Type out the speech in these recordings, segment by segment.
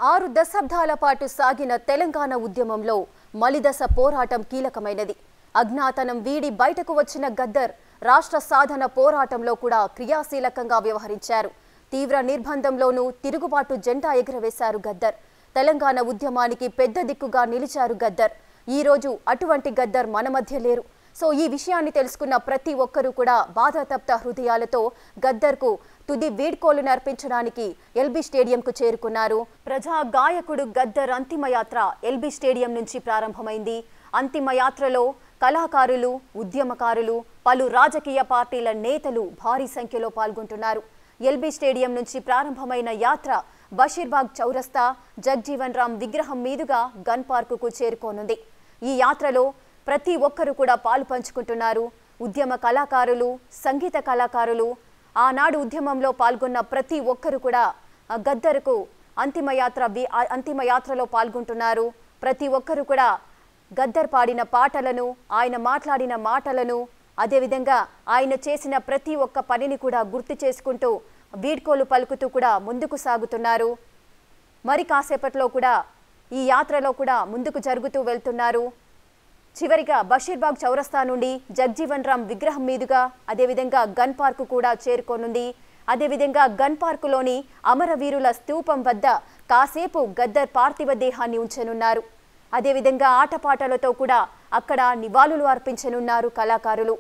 ఆరు దశాబ్దాల పాటు సాగిన తెలంగాణ ఉద్యమంలో మలిదశ పోరాటం కీలకమైనది అజ్ఞాతనం వీడి బయటకు వచ్చిన గద్దర్ రాష్ట్ర సాధన పోరాటంలో కూడా క్రియాశీలకంగా వ్యవహరించారు తీవ్ర నిర్బంధంలోనూ తిరుగుబాటు జెండా ఎగురవేశారు గద్దర్ తెలంగాణ ఉద్యమానికి పెద్ద దిక్కుగా నిలిచారు గద్దర్ ఈ రోజు అటువంటి గద్దర్ మన మధ్య లేరు సో ఈ విషయాన్ని తెలుసుకున్న ప్రతి ఒక్కరూ కూడా బాధాతప్త హృదయాలతో గద్దర్కు తుది వీడ్కోలు నర్పించడానికి ఎల్బీ స్టేడియంకు చేరుకున్నారు ప్రజా గాయకుడు గద్దర్ అంతిమయాత్ర ఎల్బీ స్టేడియం నుంచి ప్రారంభమైంది అంతిమయాత్రలో కళాకారులు ఉద్యమకారులు పలు రాజకీయ పార్టీల నేతలు భారీ సంఖ్యలో పాల్గొంటున్నారు ఎల్బీ స్టేడియం నుంచి ప్రారంభమైన యాత్ర బషీర్బాగ్ చౌరస్తా జగ్జీవన్ రామ్ విగ్రహం మీదుగా గన్ పార్కుకు చేరుకోనుంది ఈ యాత్రలో ప్రతి ఒక్కరూ కూడా పాలు పంచుకుంటున్నారు ఉద్యమ కళాకారులు సంగీత కళాకారులు ఆనాడు ఉద్యమంలో పాల్గొన్న ప్రతి ఒక్కరు కూడా ఆ గద్దరుకు అంతిమయాత్ర వి- ఆ అంతిమయాత్రలో పాల్గొంటున్నారు ప్రతి ఒక్కరు కూడా గద్దర్ పాడిన పాటలను ఆయన మాట్లాడిన మాటలను అదేవిధంగా ఆయన చేసిన ప్రతి ఒక్క పనిని కూడా గుర్తు చేసుకుంటూ వీడ్కోలు పలుకుతూ కూడా ముందుకు సాగుతున్నారు మరి కాసేపట్లో కూడా ఈ యాత్రలో కూడా ముందుకు జరుగుతూ వెళ్తున్నారు చివరిగా బషీర్బాగ్ చౌరస్తా నుండి జగ్జీవన్ రామ్ విగ్రహం మీదుగా అదేవిధంగా గన్ పార్కు కూడా చేరుకోనుంది అదేవిధంగా గన్ పార్కులోని అమరవీరుల స్తూపం వద్ద కాసేపు గద్దర్ పార్థివ దేహాన్ని ఉంచనున్నారు అదేవిధంగా ఆటపాటలతో కూడా అక్కడ నివాళులు అర్పించనున్నారు కళాకారులు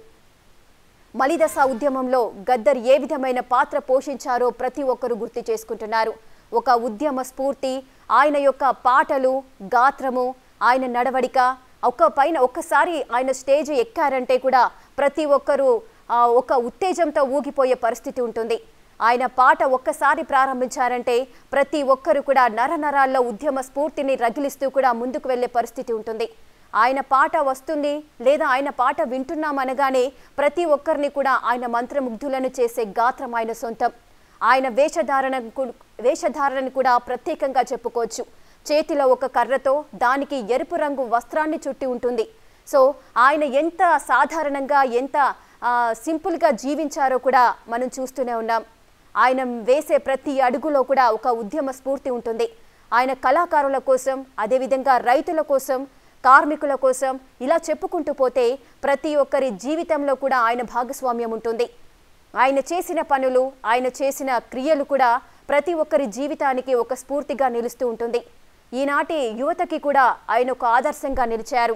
మలిదశ ఉద్యమంలో గద్దర్ ఏ విధమైన పాత్ర పోషించారో ప్రతి ఒక్కరూ గుర్తు చేసుకుంటున్నారు ఒక ఉద్యమ స్ఫూర్తి ఆయన యొక్క పాటలు గాత్రము ఆయన నడవడిక ఒక్క పైన ఒక్కసారి ఆయన స్టేజ్ ఎక్కారంటే కూడా ప్రతి ఒక్కరూ ఆ, ఒక ఉత్తేజంతో ఊగిపోయే పరిస్థితి ఉంటుంది ఆయన పాట ఒక్కసారి ప్రారంభించారంటే ప్రతి ఒక్కరు కూడా నరనరాల్లో ఉద్యమ స్ఫూర్తిని రగిలిస్తూ కూడా ముందుకు వెళ్ళే పరిస్థితి ఉంటుంది ఆయన పాట వస్తుంది లేదా ఆయన పాట వింటున్నాం అనగానే ప్రతి ఒక్కరిని కూడా ఆయన మంత్రముగ్ధులను చేసే గాత్రం ఆయన సొంతం ఆయన వేషధారణ వేషధారణను కూడా ప్రత్యేకంగా చెప్పుకోవచ్చు చేతిలో ఒక కర్రతో దానికి ఎరుపు రంగు వస్త్రాన్ని చుట్టి ఉంటుంది సో ఆయన ఎంత సాధారణంగా ఎంత ఆ, సింపుల్గా జీవించారో కూడా మనం చూస్తూనే ఉన్నాం ఆయన వేసే ప్రతి అడుగులో కూడా ఒక ఉద్యమ స్ఫూర్తి ఉంటుంది ఆయన కళాకారుల కోసం అదేవిధంగా రైతుల కోసం కార్మికుల కోసం ఇలా చెప్పుకుంటూ పోతే ప్రతి ఒక్కరి జీవితంలో కూడా ఆయన భాగస్వామ్యం ఉంటుంది ఆయన చేసిన పనులు ఆయన చేసిన క్రియలు కూడా ప్రతి ఒక్కరి జీవితానికి ఒక స్ఫూర్తిగా నిలుస్తూ ఉంటుంది ఈనాటి యువతకి కూడా ఆయన ఒక ఆదర్శంగా నిలిచారు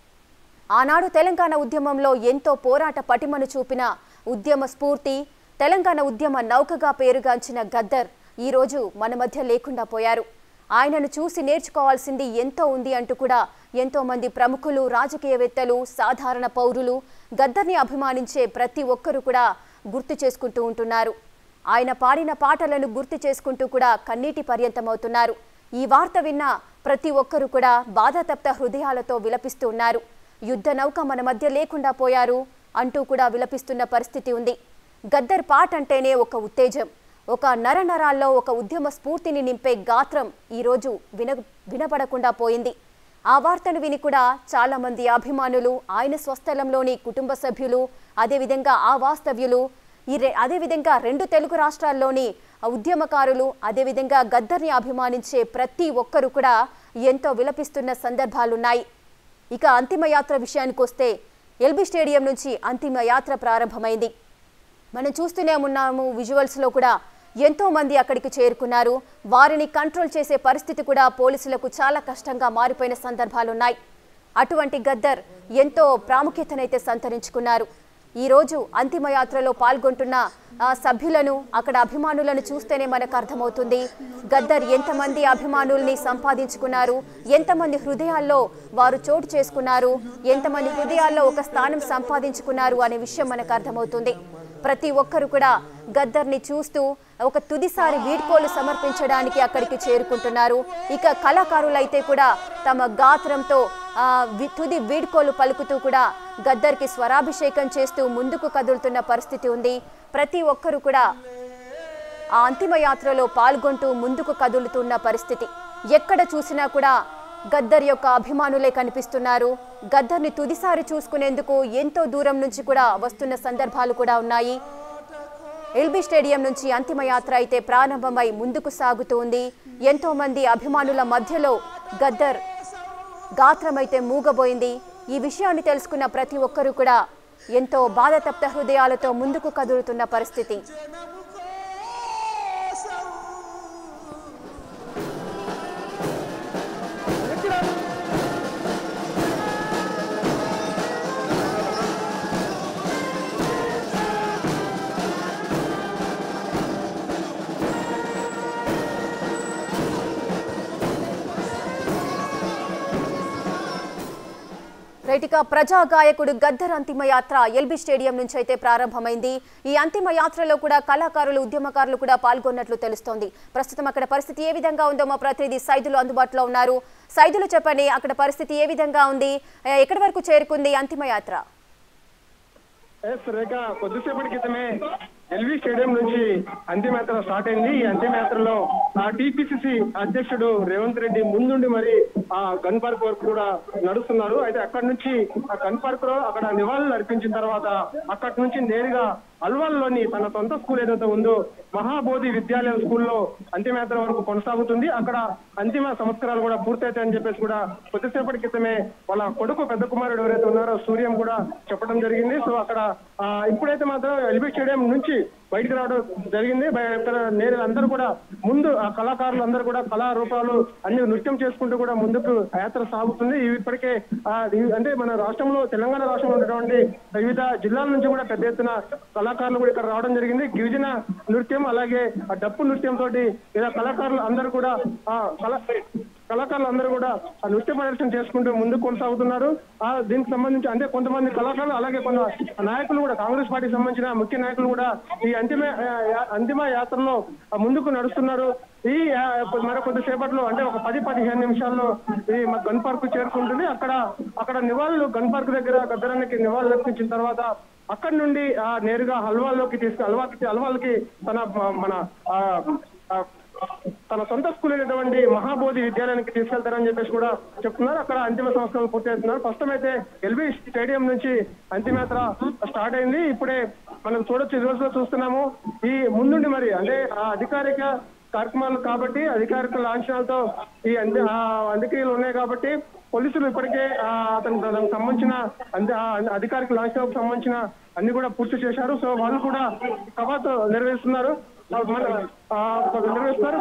ఆనాడు తెలంగాణ ఉద్యమంలో ఎంతో పోరాట పటిమను చూపిన ఉద్యమ స్ఫూర్తి తెలంగాణ ఉద్యమ నౌకగా పేరుగాంచిన గద్దర్ ఈరోజు మన మధ్య లేకుండా పోయారు ఆయనను చూసి నేర్చుకోవాల్సింది ఎంతో ఉంది అంటూ కూడా ఎంతో మంది ప్రముఖులు రాజకీయవేత్తలు సాధారణ పౌరులు గద్దర్ని అభిమానించే ప్రతి ఒక్కరూ కూడా గుర్తు చేసుకుంటూ ఉంటున్నారు ఆయన పాడిన పాటలను గుర్తు చేసుకుంటూ కూడా కన్నీటి పర్యంతమవుతున్నారు ఈ వార్త విన్న ప్రతి ఒక్కరూ కూడా బాధాతప్త హృదయాలతో విలపిస్తూ ఉన్నారు యుద్ధ నౌక మన మధ్య లేకుండా పోయారు అంటూ కూడా విలపిస్తున్న పరిస్థితి ఉంది గద్దర్ పాట అంటేనే ఒక ఉత్తేజం ఒక నరనరాల్లో ఒక ఉద్యమ స్ఫూర్తిని నింపే గాత్రం ఈరోజు విన వినపడకుండా పోయింది ఆ వార్తను విని కూడా చాలా మంది అభిమానులు ఆయన స్వస్థలంలోని కుటుంబ సభ్యులు అదేవిధంగా ఆ వాస్తవ్యులు ఈ రె అదేవిధంగా రెండు తెలుగు రాష్ట్రాల్లోని ఉద్యమకారులు అదేవిధంగా గద్దర్ని అభిమానించే ప్రతి ఒక్కరు కూడా ఎంతో విలపిస్తున్న సందర్భాలున్నాయి ఇక అంతిమ యాత్ర విషయానికి వస్తే ఎల్బీ స్టేడియం నుంచి అంతిమ యాత్ర ప్రారంభమైంది మనం చూస్తూనే ఉన్నాము విజువల్స్లో కూడా ఎంతో మంది అక్కడికి చేరుకున్నారు వారిని కంట్రోల్ చేసే పరిస్థితి కూడా పోలీసులకు చాలా కష్టంగా మారిపోయిన సందర్భాలున్నాయి అటువంటి గద్దర్ ఎంతో ప్రాముఖ్యతనైతే సంతరించుకున్నారు ఈ రోజు అంతిమ యాత్రలో పాల్గొంటున్న ఆ, సభ్యులను అక్కడ అభిమానులను చూస్తేనే మనకు అర్థమవుతుంది గద్దర్ ఎంతమంది అభిమానుల్ని సంపాదించుకున్నారు ఎంతమంది హృదయాల్లో వారు చోటు చేసుకున్నారు ఎంతమంది హృదయాల్లో ఒక స్థానం సంపాదించుకున్నారు అనే విషయం మనకు అర్థమవుతుంది ప్రతి ఒక్కరు కూడా గద్దర్ని చూస్తూ ఒక తుదిసారి వీడ్కోలు సమర్పించడానికి అక్కడికి చేరుకుంటున్నారు ఇక కళాకారులైతే కూడా తమ గాత్రంతో ఆ, వి- తుది వీడ్కోలు పలుకుతూ కూడా గద్దర్కి స్వరాభిషేకం చేస్తూ ముందుకు కదులుతున్న పరిస్థితి ఉంది ప్రతి ఒక్కరు కూడా ఆ అంతిమ యాత్రలో పాల్గొంటూ ముందుకు కదులుతున్న పరిస్థితి ఎక్కడ చూసినా కూడా గద్దర్ యొక్క అభిమానులే కనిపిస్తున్నారు గద్దర్ని తుదిసారి చూసుకునేందుకు ఎంతో దూరం నుంచి కూడా వస్తున్న సందర్భాలు కూడా ఉన్నాయి ఎల్బీ స్టేడియం నుంచి అంతిమయాత్ర అయితే ప్రారంభమై ముందుకు సాగుతోంది ఎంతో మంది అభిమానుల మధ్యలో గద్దర్ గాత్రమైతే మూగబోయింది ఈ విషయాన్ని తెలుసుకున్న ప్రతి ఒక్కరూ కూడా ఎంతో బాధతప్త హృదయాలతో ముందుకు కదులుతున్న పరిస్థితి రైట్ ఇక ప్రజా గాయకుడు గద్దర్ అంతిమ యాత్ర ఎల్బీ స్టేడియం నుంచి అయితే ప్రారంభమైంది ఈ అంతిమ యాత్రలో కూడా కళాకారులు ఉద్యమకారులు కూడా పాల్గొన్నట్లు తెలుస్తోంది ప్రస్తుతం అక్కడ పరిస్థితి ఏ విధంగా ఉందో మా ప్రతినిధి సైదులు అందుబాటులో ఉన్నారు సైదులు చెప్పండి అక్కడ పరిస్థితి ఏ విధంగా ఉంది ఏ, ఎక్కడి వరకు చేరుకుంది అంతిమ యాత్ర ఎస్ రేఖ కొద్దిసేపటి క్రితమే ఎల్వి స్టేడియం నుంచి అంతిమయాత్ర స్టార్ట్ అయింది ఈ అంతిమయాత్రలో ఆ టిపిసిసి అధ్యక్షుడు రేవంత్ రెడ్డి ముందుండి మరి ఆ గన్ పార్క్ వరకు కూడా నడుస్తున్నారు అయితే అక్కడి నుంచి ఆ గన్ పార్క్ లో అక్కడ నివాళులు అర్పించిన తర్వాత అక్కడి నుంచి నేరుగా అల్వాల్లోని తన సొంత స్కూల్ ఏదైతే ఉందో మహాబోధి విద్యాలయం స్కూల్లో అంతిమయాత్ర వరకు కొనసాగుతుంది అక్కడ అంతిమ సంస్కారాలు కూడా పూర్తయితాయని చెప్పేసి కూడా కొద్దిసేపటి క్రితమే వాళ్ళ కొడుకు పెద్ద కుమారుడు ఎవరైతే ఉన్నారో సూర్యం కూడా చెప్పడం జరిగింది సో అక్కడ ఆ, ఇప్పుడైతే మాత్రం ఎల్బీ స్టేడియం నుంచి బయటకు రావడం జరిగింది బయ- ఇక్కడ నేరు అందరూ కూడా ముందు ఆ కళాకారులు అందరూ కూడా కళారూపాలు అన్ని నృత్యం చేసుకుంటూ కూడా ముందుకు యాత్ర సాగుతుంది ఇవి ఇప్పటికే ఆ, ఇవి- అంటే మన రాష్ట్రంలో తెలంగాణ రాష్ట్రంలో ఉన్నటువంటి వివిధ జిల్లాల నుంచి కూడా పెద్ద ఎత్తున కళాకారులు కూడా ఇక్కడ రావడం జరిగింది గిరిజన నృత్యం అలాగే ఆ డప్పు నృత్యం తోటి ఇలా కళాకారులు అందరూ కూడా ఆ కళ కళాకారులు అందరూ కూడా ఆ నృత్య ప్రదర్శన చేసుకుంటూ ముందుకు కొనసాగుతున్నారు ఆ దీనికి సంబంధించి అంటే కొంతమంది కళాకారులు అలాగే కొంత నాయకులు కూడా కాంగ్రెస్ పార్టీకి సంబంధించిన ముఖ్య నాయకులు కూడా ఈ అంతిమ ఆ, యా- అంతిమ యాత్రలో ఆ, ముందుకు నడుస్తున్నారు ఈ ఆ, మరో కొద్దిసేపట్లో అంటే ఒక పది పదిహేను నిమిషాల్లో ఈ మా గన్ పార్క్ చేరుకుంటుంది అక్కడ అక్కడ నివాళులు గన్ పార్క్ దగ్గర గద్దరానికి నివాళులు అర్పించిన తర్వాత అక్కడి నుండి ఆ నేరుగా హల్వాలోకి తీసుకు హల్వాకి హల్వాలకి తన మ- మన ఆ, ఆ, తన సొంత స్కూల్ అయినటువంటి మహాబోధి విద్యాలయానికి తీసుకెళ్తారని చెప్పేసి కూడా చెప్తున్నారు అక్కడ అంతిమ సంస్కరణలు పూర్తి అవుతున్నారు ప్రస్తుతం అయితే ఎల్బీ స్టేడియం నుంచి అంతిమయాత్ర స్టార్ట్ అయింది ఇప్పుడే మనం చూడొచ్చు ఈ రోజులో చూస్తున్నాము ఈ ముందుండి మరి అంటే ఆ అధికారిక కార్యక్రమాలు కాబట్టి అధికారిక లాంఛనాలతో ఈ అంది ఆ అంత్యక్రియలు ఉన్నాయి కాబట్టి పోలీసులు ఇప్పటికే ఆ అతను దానికి సంబంధించిన అంద- ఆ అధికారిక లాంఛనాలకు సంబంధించిన అన్ని కూడా పూర్తి చేశారు సో వాళ్ళు కూడా కవాతు నిర్వహిస్తున్నారు ఆ, మన ఆ, నిర్వహిస్తున్నారు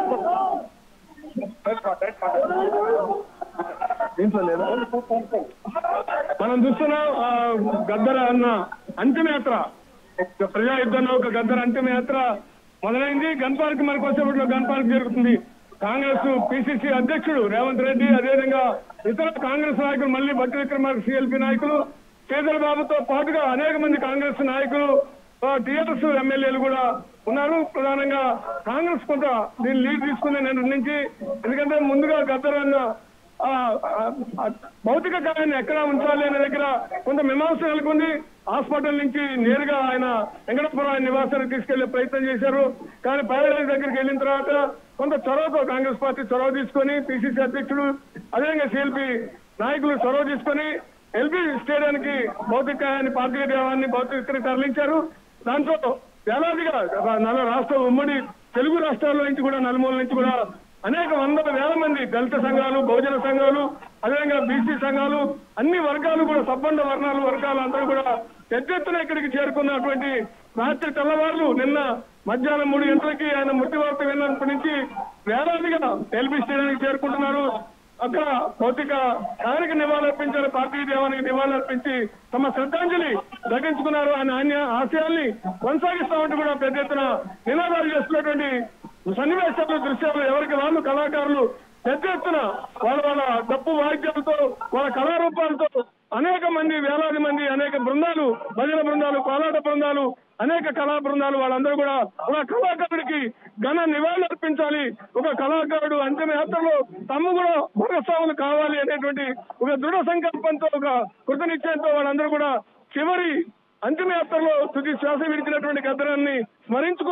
దీంట్లో లేదా మనం చూస్తున్నాం ఆ, గద్దర అన్న అంతిమయాత్ర ఒక ప్రజా యుద్ధంలో ఒక గద్దర అంతిమయాత్ర మొదలైంది గన్ పార్క్ మనకు వచ్చేప్పట్లో గన్ పార్క్ జరుగుతుంది కాంగ్రెస్ పిసిసి అధ్యక్షుడు రేవంత్ రెడ్డి అదేవిధంగా ఇతర కాంగ్రెస్ నాయకులు మళ్ళీ భట్టి విక్రమార్క సిఎల్పి నాయకులు కేసరి బాబుతో పాటుగా అనేక మంది కాంగ్రెస్ నాయకులు టిఆర్ఎస్ ఎమ్మెల్యేలు కూడా ఉన్నారు ప్రధానంగా కాంగ్రెస్ కొంత దీన్ని లీడ్ తీసుకునే నుంచి ఎందుకంటే ముందుగా గద్దర్ అన్న ఆ, ఆ, ఆ, భౌతిక గాయాన్ని ఎక్కడ ఉంచాలి అనే దగ్గర కొంత మీమాంస నెలకొంది హాస్పిటల్ నుంచి నేరుగా ఆయన వెంకటపురం ఆయన నివాసానికి తీసుకెళ్లే ప్రయత్నం చేశారు కానీ ప్యారడైజ్ దగ్గరికి వెళ్ళిన తర్వాత కొంత చొరవతో కాంగ్రెస్ పార్టీ చొరవ తీసుకొని పిసిసి అధ్యక్షుడు అదేవిధంగా సిఎల్పి నాయకులు చొరవ తీసుకొని ఎల్బీ స్టేడియానికి భౌతిక గాయాన్ని పార్థిక దేవాన్ని భౌతిక తరలించారు దాంట్లో వేలాదిగా నల రాష్ట్ర ఉమ్మడి తెలుగు రాష్ట్రాల నుంచి కూడా నలుమూల నుంచి కూడా అనేక వందల వేల మంది దళిత సంఘాలు బహుజన సంఘాలు అదేవిధంగా బీసీ సంఘాలు అన్ని వర్గాలు కూడా సబ్బండ వర్ణాలు వర్గాలు అందరూ కూడా పెద్ద ఎత్తున ఇక్కడికి చేరుకున్నటువంటి రాత్రి తెల్లవారులు నిన్న మధ్యాహ్నం మూడు గంటలకి ఆయన మృతి వార్త విన్నప్పటి నుంచి వేలాదిగా ఎల్బీ స్టేడియానికి చేరుకుంటున్నారు అక్కడ భౌతిక ఆయనకి నివాళులర్పించారు పార్టీ దేవానికి నివాళులర్పించి తమ శ్రద్ధాంజలి ఘటించుకున్నారు ఆయన ఆన్య ఆశయాల్ని కొనసాగిస్తామంటూ కూడా పెద్ద ఎత్తున నినాదాలు చేస్తున్నటువంటి సన్నివేశాలు దృశ్యాలు ఎవరికి వాళ్ళు కళాకారులు పెద్ద ఎత్తున వాళ్ళ వాళ్ళ డప్పు వాయిద్యాలతో వాళ్ళ కళారూపాలతో అనేక మంది వేలాది మంది అనేక బృందాలు భజన బృందాలు కోలాట బృందాలు అనేక కళా బృందాలు వాళ్ళందరూ కూడా ఒక కళాకారుడికి ఘన నివాళులు అర్పించాలి ఒక కళాకారుడు అంతిమ యాత్రలో తమ్ము కూడా భాగస్వాములు కావాలి అనేటువంటి ఒక దృఢ సంకల్పంతో ఒక కృతనిశ్చయంతో వాళ్ళందరూ కూడా చివరి అంతిమ యాత్రలో తుది శ్వాస విడిచినటువంటి గద్దరాన్ని స్మరించుకుంటూ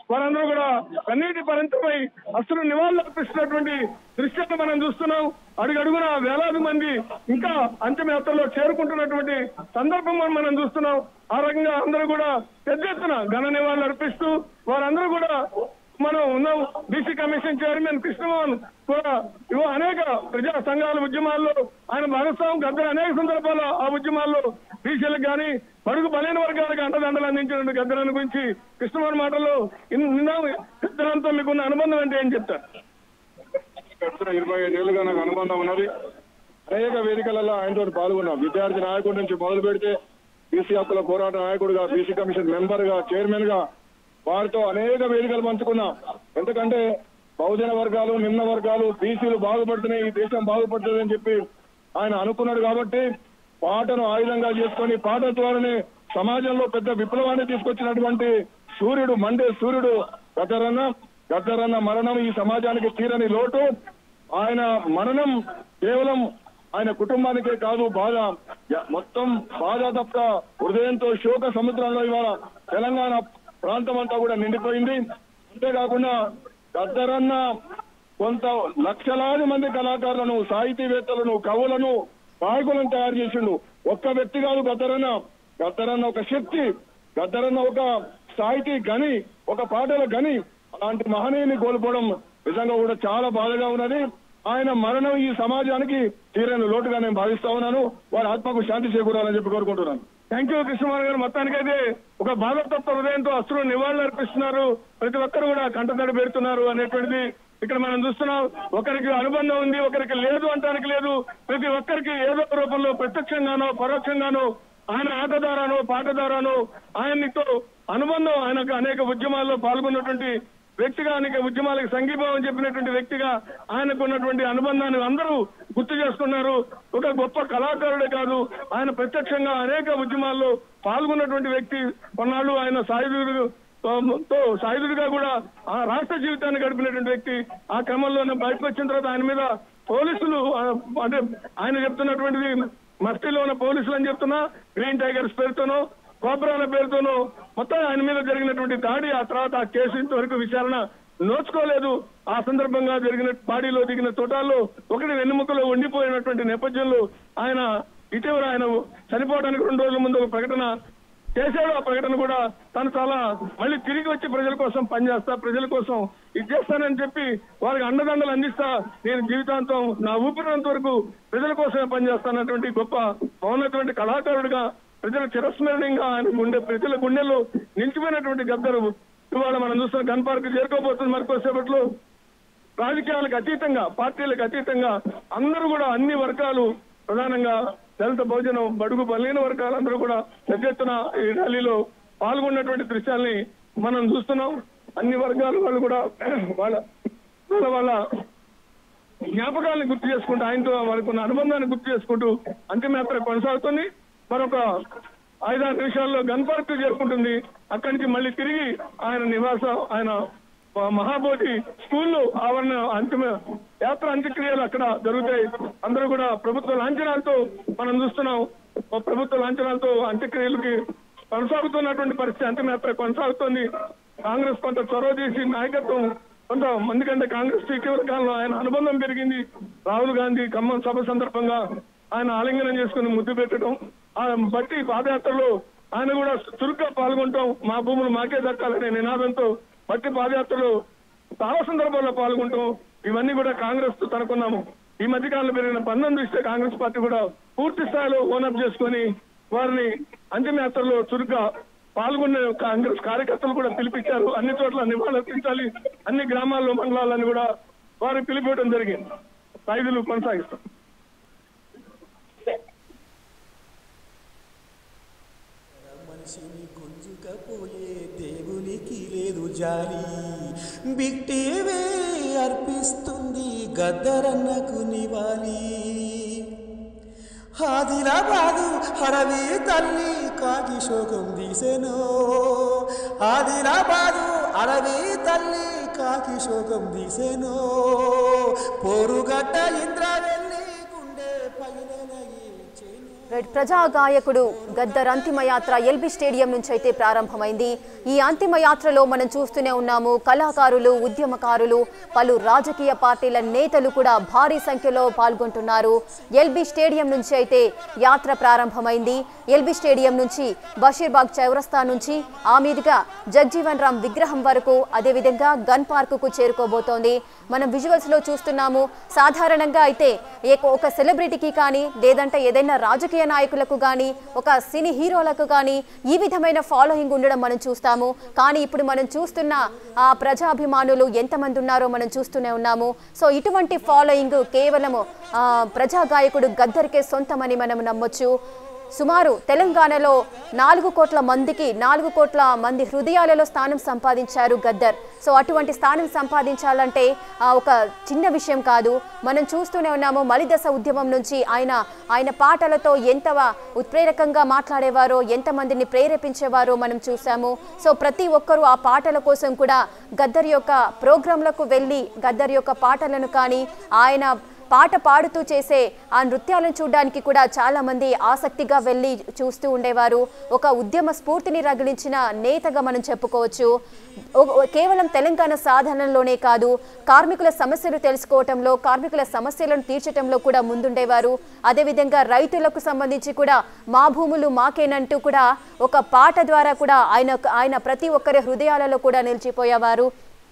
వారందరూ కూడా కన్నీటి పరంతమై అసలు నివాళులు అర్పిస్తున్నటువంటి దృశ్యాన్ని మనం చూస్తున్నాం అడుగడుగున వేలాది మంది ఇంకా అంతిమయాత్రలో చేరుకుంటున్నటువంటి సందర్భం మనం చూస్తున్నాం ఆ రకంగా అందరూ కూడా పెద్ద ఎత్తున ఘన నివాళులు అర్పిస్తూ వారందరూ కూడా మనం ఉన్నాం బీసీ కమిషన్ చైర్మన్ కృష్ణమోహన్ కూడా ఇవో అనేక ప్రజా సంఘాల ఉద్యమాల్లో ఆయన భాగస్వామి గద్దరు అనేక సందర్భాల్లో ఆ ఉద్యమాల్లో బీసీలకు కానీ బడుగు బలైన వర్గాలకు అండదండలు అందించిన గద్దరాన్ని గురించి కృష్ణమోహన్ మాటల్లో ఇన్- నిన్న గద్దరంతో మీకున్న అనుబంధం అంటే ఏం చెప్తారు గడిచిన ఇరవై ఐదేళ్లుగా నాకు అనుబంధం ఉన్నది అనేక వేదికలలో ఆయనతో పాల్గొన్నాం విద్యార్థి నాయకుడి నుంచి మొదలు పెడితే బీసీ హక్కుల పోరాట నాయకుడిగా బీసీ కమిషన్ మెంబర్ గా చైర్మన్ గా వారితో అనేక వేదికలు పంచుకున్నాం ఎందుకంటే బహుజన వర్గాలు నిమ్న వర్గాలు బీసీలు బాగుపడుతున్నాయి ఈ దేశం బాగుపడుతుంది అని చెప్పి ఆయన అనుకున్నాడు కాబట్టి పాటను ఆయుధంగా చేసుకొని పాట ద్వారానే సమాజంలో పెద్ద విప్లవాన్ని తీసుకొచ్చినటువంటి సూర్యుడు మండే సూర్యుడు గద్దరన్న గద్దరన్న మరణం ఈ సమాజానికి తీరని లోటు ఆయన మరణం కేవలం ఆయన కుటుంబానికే కాదు బాధ య- మొత్తం బాధ తప్ప హృదయంతో శోక సముద్రంలో ఇవాళ తెలంగాణ ప్రాంతం అంతా కూడా నిండిపోయింది అంతేకాకుండా గద్దరన్న కొంత లక్షలాది మంది కళాకారులను సాహితీవేత్తలను కవులను గాయకులను తయారు చేసిండు ఒక్క వ్యక్తి కాదు గద్దరన్న గద్దరన్న ఒక శక్తి గద్దరన్న ఒక సాహితీ గని ఒక పాటల గని అలాంటి మహనీయుని కోల్పోవడం నిజంగా కూడా చాలా బాధగా ఉన్నది ఆయన మరణం ఈ సమాజానికి తీరని లోటుగా నేను భావిస్తా ఉన్నాను వారి ఆత్మకు శాంతి చేకూరాలని చెప్పి కోరుకుంటున్నాను థ్యాంక్ యూ కృష్ణమోహన్ గారు మొత్తానికైతే ఒక బాధతత్వ హృదయంతో అసలు నివాళులు అర్పిస్తున్నారు ప్రతి ఒక్కరు కూడా కంటతడి పెడుతున్నారు అనేటువంటిది ఇక్కడ మనం చూస్తున్నాం ఒకరికి అనుబంధం ఉంది ఒకరికి లేదు అంటానికి లేదు ప్రతి ఒక్కరికి ఏదో ఒక రూపంలో ప్రత్యక్షంగానో పరోక్షంగానో ఆయన ఆట ద్వారానో పాట ద్వారానో ఆయనతో అనుబంధం ఆయనకు అనేక ఉద్యమాల్లో పాల్గొన్నటువంటి వ్యక్తిగా అనేక ఉద్యమాలకు సంఘీభావం చెప్పినటువంటి వ్యక్తిగా ఆయనకు ఉన్నటువంటి అనుబంధాన్ని అందరూ గుర్తు చేసుకున్నారు ఒక గొప్ప కళాకారుడే కాదు ఆయన ప్రత్యక్షంగా అనేక ఉద్యమాల్లో పాల్గొన్నటువంటి వ్యక్తి కొన్నాళ్ళు ఆయన సాయుధుడు తో సాయుధుడిగా కూడా ఆ రాష్ట్ర జీవితాన్ని గడిపినటువంటి వ్యక్తి ఆ క్రమంలోనే బయటకు వచ్చిన తర్వాత ఆయన మీద పోలీసులు ఆ, అంటే ఆయన చెప్తున్నటువంటిది మస్తిలో ఉన్న పోలీసులు అని చెప్తున్నా గ్రీన్ టైగర్స్ పేరుతోనో కోబ్రాల పేరుతోనో మొత్తం ఆయన మీద జరిగినటువంటి దాడి ఆ తర్వాత ఆ కేసు ఇంతవరకు విచారణ నోచుకోలేదు ఆ సందర్భంగా జరిగిన బాడీలో దిగిన తోటాల్లో ఒకటి వెన్నుముకలో ఉండిపోయినటువంటి నేపథ్యంలో ఆయన ఇటీవల ఆయన చనిపోవడానికి రెండు రోజుల ముందు ఒక ప్రకటన చేశాడు ఆ ప్రకటన కూడా తను చాలా మళ్ళీ తిరిగి వచ్చి ప్రజల కోసం పనిచేస్తా ప్రజల కోసం ఇది చేస్తానని చెప్పి వారికి అండదండలు అందిస్తా నేను జీవితాంతం నా ఊపిరినంత వరకు ప్రజల కోసమే పనిచేస్తానటువంటి గొప్ప మౌనటువంటి కళాకారుడిగా ప్రజల చిరస్మరణీయంగా ఆయన గుండె ప్రజల గుండెల్లో నిలిచిపోయినటువంటి గద్దరు ఇవాళ మనం చూస్తున్న గన్ పార్క్ చేరుకోబోతుంది మరికొసేపట్లో రాజకీయాలకు అతీతంగా పార్టీలకు అతీతంగా అందరూ కూడా అన్ని వర్గాలు ప్రధానంగా దళిత భోజనం బడుగు బలైన వర్గాలందరూ కూడా పెద్ద ఎత్తున ఈ ర్యాలీలో పాల్గొన్నటువంటి దృశ్యాల్ని మనం చూస్తున్నాం అన్ని వర్గాల వాళ్ళు కూడా వాళ్ళ వాళ్ళ వాళ్ళ జ్ఞాపకాలను గుర్తు చేసుకుంటూ ఆయనతో వాళ్ళకు ఉన్న అనుబంధాన్ని గుర్తు చేసుకుంటూ అంతిమయాత్ర కొనసాగుతుంది మరొక ఐదారు నిమిషాల్లో గన్ పార్క్ చేరుకుంటుంది అక్కడి నుంచి మళ్ళీ తిరిగి ఆయన నివాసం ఆయన మహాబోధి స్కూల్లో ఆవరణ అంతిమ యాత్ర అంత్యక్రియలు అక్కడ జరుగుతాయి అందరూ కూడా ప్రభుత్వ లాంఛనాలతో మనం చూస్తున్నాం ఓ ప్రభుత్వ లాంఛనాలతో అంత్యక్రియలకి కొనసాగుతున్నటువంటి పరిస్థితి అంతిమయాత్ర కొనసాగుతోంది కాంగ్రెస్ కొంత చొరవ చేసి నాయకత్వం కొంత మంది కంటే కాంగ్రెస్ ఇటీవల కాలంలో ఆయన అనుబంధం పెరిగింది రాహుల్ గాంధీ ఖమ్మం సభ సందర్భంగా ఆయన ఆలింగనం చేసుకుని ముద్దు పెట్టడం ఆ బట్టి పాదయాత్రలో ఆయన కూడా చురుగ్గా పాల్గొంటాం మా భూములు మాకే దక్కాలనే నినాదంతో బట్టి పాదయాత్రలో చాలా సందర్భాల్లో పాల్గొంటాం ఇవన్నీ కూడా కాంగ్రెస్ తో తనకున్నాము ఈ మధ్య కాలంలో పెరిగిన బంధం చూస్తే కాంగ్రెస్ పార్టీ కూడా పూర్తి స్థాయిలో ఓనప్ చేసుకొని వారిని అంతిమయాత్రలో చురుగ్గా పాల్గొన్న కాంగ్రెస్ కార్యకర్తలు కూడా పిలిపించారు అన్ని చోట్ల నివాళులర్పించాలి అన్ని గ్రామాల్లో మండలాలని కూడా వారు పిలిపించడం జరిగింది ఖైదులు కొనసాగిస్తాం మనిషిని గుంజుకపోయే దేవునికి లేదు జాలి బిట్టేవే అర్పిస్తుంది గద్దరన్నకు నివాలి ఆదిలాబాదు అడవి తల్లి కాకి శోకం తీసెను ఆదిలాబాదు అడవి తల్లి కాకి శోకం తీసెను పోరుగడ్డ ఇంద్ర వెళ్ళి గుండె పైన రైట్ ప్రజా గాయకుడు గద్దర్ అంతిమయాత్ర ఎల్బీ స్టేడియం నుంచి అయితే ప్రారంభమైంది ఈ అంతిమయాత్రలో మనం చూస్తూనే ఉన్నాము కళాకారులు ఉద్యమకారులు పలు రాజకీయ పార్టీల నేతలు కూడా భారీ సంఖ్యలో పాల్గొంటున్నారు ఎల్బీ స్టేడియం నుంచి అయితే యాత్ర ప్రారంభమైంది ఎల్బీ స్టేడియం నుంచి బషీర్బాగ్ చౌరస్తా నుంచి ఆ మీదుగా జగ్జీవన్ రామ్ విగ్రహం వరకు అదేవిధంగా గన్ పార్కుకు చేరుకోబోతోంది మనం విజువల్స్ లో చూస్తున్నాము సాధారణంగా అయితే ఏ- ఒక సెలబ్రిటీకి కానీ లేదంటే ఏదైనా రాజకీయ నాయకులకు కానీ ఒక సినీ హీరోలకు కానీ ఈ విధమైన ఫాలోయింగ్ ఉండడం మనం చూస్తాము కానీ ఇప్పుడు మనం చూస్తున్న ఆ ప్రజాభిమానులు ఎంతమంది ఉన్నారో మనం చూస్తూనే ఉన్నాము సో ఇటువంటి ఫాలోయింగ్ కేవలము ఆ, ప్రజా గాయకుడు గద్దరికే సొంతమని మనం నమ్మొచ్చు సుమారు తెలంగాణలో నాలుగు కోట్ల మందికి నాలుగు కోట్ల మంది హృదయాలలో స్థానం సంపాదించారు గద్దర్ సో అటువంటి స్థానం సంపాదించాలంటే ఆ, ఒక చిన్న విషయం కాదు మనం చూస్తూనే ఉన్నాము మలిదశ ఉద్యమం నుంచి ఆయన ఆయన పాటలతో ఎంత ఉత్ప్రేరకంగా మాట్లాడేవారో ఎంతమందిని ప్రేరేపించేవారో మనం చూసాము సో ప్రతి ఒక్కరూ ఆ పాటల కోసం కూడా గద్దర్ యొక్క ప్రోగ్రాంలకు వెళ్ళి గద్దర్ యొక్క పాటలను కానీ ఆయన పాట పాడుతూ చేసే ఆ నృత్యాలను చూడడానికి కూడా చాలా మంది ఆసక్తిగా వెళ్ళి చూస్తూ ఉండేవారు ఒక ఉద్యమ స్ఫూర్తిని రగిలించిన నేతగా మనం చెప్పుకోవచ్చు ఓ- కేవలం తెలంగాణ సాధనలోనే కాదు కార్మికుల సమస్యలు తెలుసుకోవటంలో కార్మికుల సమస్యలను తీర్చటంలో కూడా ముందుండేవారు అదేవిధంగా రైతులకు సంబంధించి కూడా మా భూములు మాకేనంటూ కూడా ఒక పాట ద్వారా కూడా ఆయన ఆయన ప్రతి ఒక్కరి హృదయాలలో కూడా నిలిచిపోయేవారు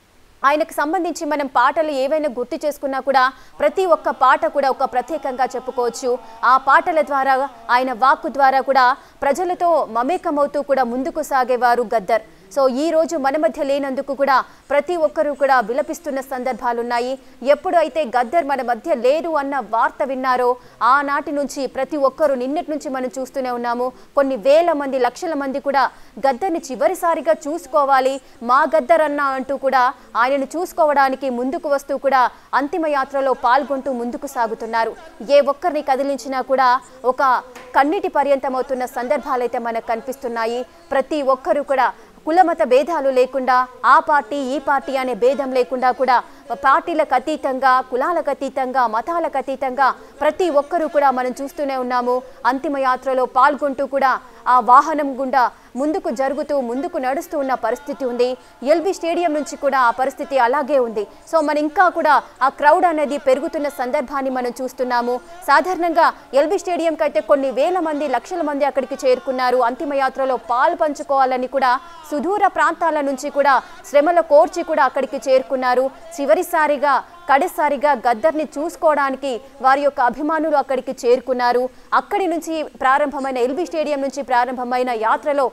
ఆయనకు సంబంధించి మనం పాటలు ఏవైనా గుర్తు చేసుకున్నా కూడా ప్రతి ఒక్క పాట కూడా ఒక ప్రత్యేకంగా చెప్పుకోవచ్చు ఆ పాటల ద్వారా ఆయన వాక్కు ద్వారా కూడా ప్రజలతో మమేకమవుతూ కూడా ముందుకు సాగేవారు గద్దర్ సో ఈ రోజు మన మధ్య లేనందుకు కూడా ప్రతి ఒక్కరూ కూడా విలపిస్తున్న సందర్భాలు ఉన్నాయి ఎప్పుడు అయితే గద్దర్ మన మధ్య లేరు అన్న వార్త విన్నారో ఆనాటి నుంచి ప్రతి ఒక్కరూ నిన్నటి నుంచి మనం చూస్తూనే ఉన్నాము కొన్ని వేల మంది లక్షల మంది కూడా గద్దర్ని చివరిసారిగా చూసుకోవాలి మా గద్దర్ అన్న అంటూ కూడా ఆయనను చూసుకోవడానికి ముందుకు వస్తూ కూడా అంతిమ యాత్రలో పాల్గొంటూ ముందుకు సాగుతున్నారు ఏ ఒక్కరిని కదిలించినా కూడా ఒక కన్నిటి పర్యంతమవుతున్న సందర్భాలైతే మనకు కనిపిస్తున్నాయి ప్రతి ఒక్కరూ కూడా కులమత భేదాలు లేకుండా ఆ పార్టీ ఈ పార్టీ అనే భేదం లేకుండా కూడా పార్టీలకు అతీతంగా కులాలకు అతీతంగా మతాలకు అతీతంగా ప్రతి ఒక్కరూ కూడా మనం చూస్తూనే ఉన్నాము అంతిమ యాత్రలో పాల్గొంటూ కూడా ఆ వాహనం గుండా ముందుకు జరుగుతూ ముందుకు నడుస్తూ ఉన్న పరిస్థితి ఉంది ఎల్బీ స్టేడియం నుంచి కూడా ఆ పరిస్థితి అలాగే ఉంది సో మన ఇంకా కూడా ఆ క్రౌడ్ అనేది పెరుగుతున్న సందర్భాన్ని మనం చూస్తున్నాము సాధారణంగా ఎల్బీ స్టేడియంకి అయితే కొన్ని వేల మంది లక్షల మంది అక్కడికి చేరుకున్నారు అంతిమ యాత్రలో పాలు పంచుకోవాలని కూడా సుదూర ప్రాంతాల నుంచి కూడా శ్రమల కోర్చి కూడా అక్కడికి చేరుకున్నారు చివరిసారిగా కడసారిగా గద్దర్ని చూసుకోవడానికి వారి యొక్క అభిమానులు అక్కడికి చేరుకున్నారు అక్కడి నుంచి ప్రారంభమైన ఎల్బీ స్టేడియం నుంచి ప్రారంభమైన యాత్రలో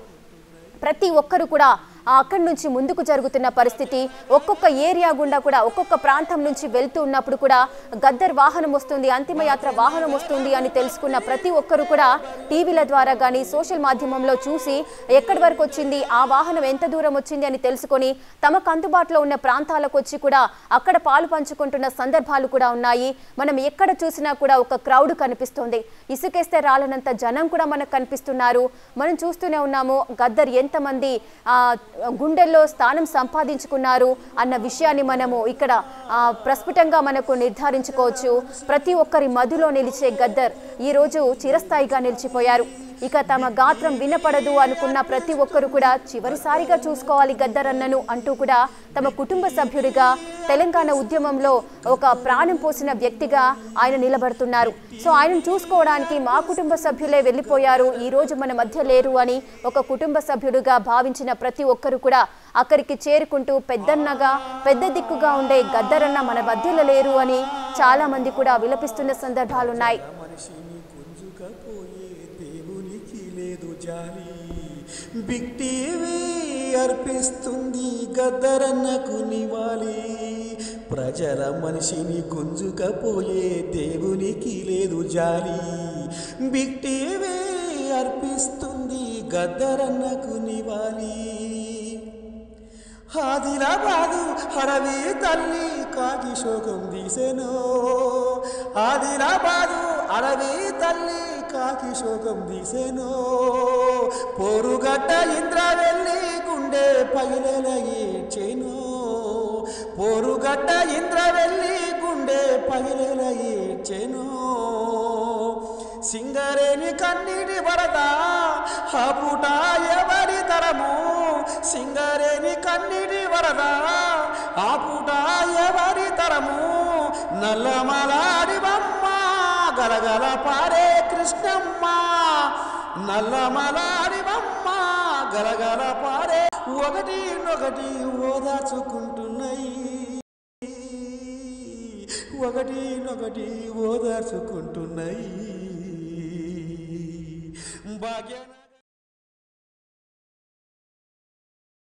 ప్రతి ఒక్కరు కూడా ఆ అక్కడి నుంచి ముందుకు జరుగుతున్న పరిస్థితి ఒక్కొక్క ఏరియా గుండా కూడా ఒక్కొక్క ప్రాంతం నుంచి వెళ్తూ ఉన్నప్పుడు కూడా గద్దర్ వాహనం వస్తుంది అంతిమయాత్ర వాహనం వస్తుంది అని తెలుసుకున్న ప్రతి ఒక్కరు కూడా టీవీల ద్వారా కానీ సోషల్ మాధ్యమంలో చూసి ఎక్కడి వరకు వచ్చింది ఆ వాహనం ఎంత దూరం వచ్చింది అని తెలుసుకొని తమకు అందుబాటులో ఉన్న ప్రాంతాలకు వచ్చి కూడా అక్కడ పాలు పంచుకుంటున్న సందర్భాలు కూడా ఉన్నాయి మనం ఎక్కడ చూసినా కూడా ఒక క్రౌడ్ కనిపిస్తుంది ఇసుకేస్తే రాలనంత జనం కూడా మనకు కనిపిస్తున్నారు మనం చూస్తూనే ఉన్నాము గద్దర్ ఎంతమంది ఆ, గుండెల్లో స్థానం సంపాదించుకున్నారు అన్న విషయాన్ని మనము ఇక్కడ ఆ, ప్రస్ఫుటంగా మనకు నిర్ధారించుకోవచ్చు ప్రతి ఒక్కరి మధులో నిలిచే గద్దర్ ఈరోజు చిరస్థాయిగా నిలిచిపోయారు ఇక తమ గాత్రం వినపడదు అనుకున్న ప్రతి ఒక్కరు కూడా చివరిసారిగా చూసుకోవాలి గద్దర్ అన్నను అంటూ కూడా తమ కుటుంబ సభ్యుడిగా తెలంగాణ ఉద్యమంలో ఒక ప్రాణం పోసిన వ్యక్తిగా ఆయన నిలబడుతున్నారు సో ఆయనను చూసుకోవడానికి మా కుటుంబ సభ్యులే వెళ్ళిపోయారు ఈ రోజు మన మధ్య లేరు అని ఒక కుటుంబ సభ్యుడిగా భావించిన ప్రతి ఒక్కరు కూడా అక్కడికి చేరుకుంటూ పెద్దన్నగా పెద్ద దిక్కుగా ఉండే గద్దరన్న మన మధ్యలో లేరు అని చాలా మంది కూడా విలపిస్తున్న సందర్భాలున్నాయి మనిషిని గుంజుకపోయే దేవునికి లేదు జాలి బిగ్ టీవీ అర్పిస్తుంది గద్దరన్నకు నివాలి ప్రజల మనిషిని గుంజుకపోయే దేవునికి లేదు జాలి బిగ్ టీవీ అర్పిస్తుంది గద్దరన్నకు నివాలి ఆదిలాబాదు అడవి తల్లి కాకి శోకం తీసెను ఆదిలాబాదు అడవి తల్లి కాకి శోకం తీసెను పోరుగడ్డ ఇంద్ర వెళ్ళి గుండె పగిలెల ఏడ్చెను పోరుగడ్డ ఇంద్ర వెళ్ళి గుండె పగిలెల ఏడ్చెను సింగరేని కన్నీటి వరద ఆ పూట ఎవరి తరము సింగరేని కన్నీటి వరద ఆ పూట ఎవరి తరము నల్లమలాడివమ్మ గలగల పారే కృష్ణమ్మ నల్లమలాడివమ్మ గలగల పారే ఒకటి ఒకటి ఓదాచుకుంటున్నాయి ఒకటి ఒకటి ఓదార్చుకుంటున్నాయి భాగ్యన